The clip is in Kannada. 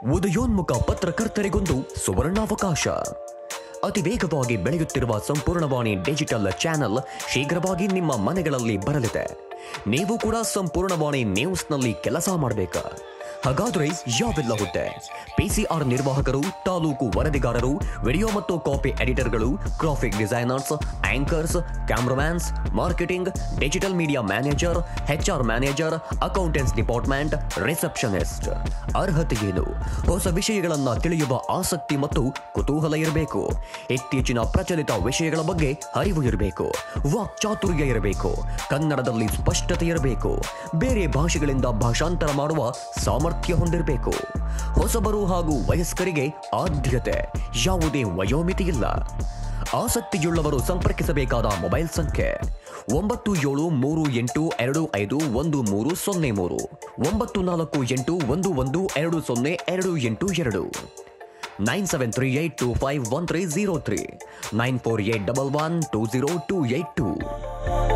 ಉದಯೋನ್ಮುಖ ಪತ್ರಕರ್ತರಿಗೊಂದು ಸುವರ್ಣಾವಕಾಶ ಅತಿ ವೇಗವಾಗಿ ಬೆಳೆಯುತ್ತಿರುವ ಸಂಪೂರ್ಣವಾಣಿ ಡಿಜಿಟಲ್ ಚಾನೆಲ್ ಶೀಘ್ರವಾಗಿ ನಿಮ್ಮ ಮನೆಗಳಲ್ಲಿ ಬರಲಿದೆ ನೀವು ಕೂಡ ಸಂಪೂರ್ಣವಾಣಿ ನ್ಯೂಸ್ನಲ್ಲಿ ಕೆಲಸ ಮಾಡಬೇಕಾ ಹಾಗಾದ್ರೆ ಯಾವೆಲ್ಲ ಹುದ್ದೆ ಪಿಸಿಆರ್ ನಿರ್ವಾಹಕರು ತಾಲೂಕು ವರದಿಗಾರರು ವಿಡಿಯೋ ಮತ್ತು ಕಾಪಿ ಎಡಿಟರ್ಗಳು graphic designers anchors cameramans marketing digital media manager HR manager accountants department receptionist ಅರ್ಹತೆ ಏನು ಹೊಸ ವಿಷಯಗಳನ್ನ ತಿಳಿಯುವ ಆಸಕ್ತಿ ಮತ್ತು ಕುತೂಹಲ ಇರಬೇಕು ಇತ್ತೀಚಿನ ಪ್ರಚಲಿತ ವಿಷಯಗಳ ಬಗ್ಗೆ ಅರಿವು ಇರಬೇಕು ವಾಕ್ಚಾತುರ್ಯ ಇರಬೇಕು ಕನ್ನಡದಲ್ಲಿ ಸ್ಪಷ್ಟತೆ ಇರಬೇಕು ಬೇರೆ ಭಾಷೆಗಳಿಂದ ಭಾಷಾಂತರ ಮಾಡುವ ಸಾಮರ್ಥ್ಯ ಹೊಂದಿರಬೇಕು ಹೊಸಬರು ಹಾಗೂ ವಯಸ್ಕರಿಗೆ ಆದ್ಯತೆ ಯಾವುದೇ ವಯೋಮಿತಿ ಇಲ್ಲ ಆಸಕ್ತಿಯುಳ್ಳವರು ಸಂಪರ್ಕಿಸಬೇಕಾದ ಮೊಬೈಲ್ ಸಂಖ್ಯೆ ಒಂಬತ್ತು ಏಳು ಮೂರು ಎಂಟು ಎರಡು ಐದು ಒಂದು ಮೂರು ಸೊನ್ನೆ ಮೂರು ಒಂಬತ್ತು ನಾಲ್ಕು ಎಂಟು ಒಂದು ಒಂದು ಎರಡು ಸೊನ್ನೆ ಎರಡು ಎಂಟು ಎರಡು nine seven three eight two five one three zero three nine four eight double one two zero two eight two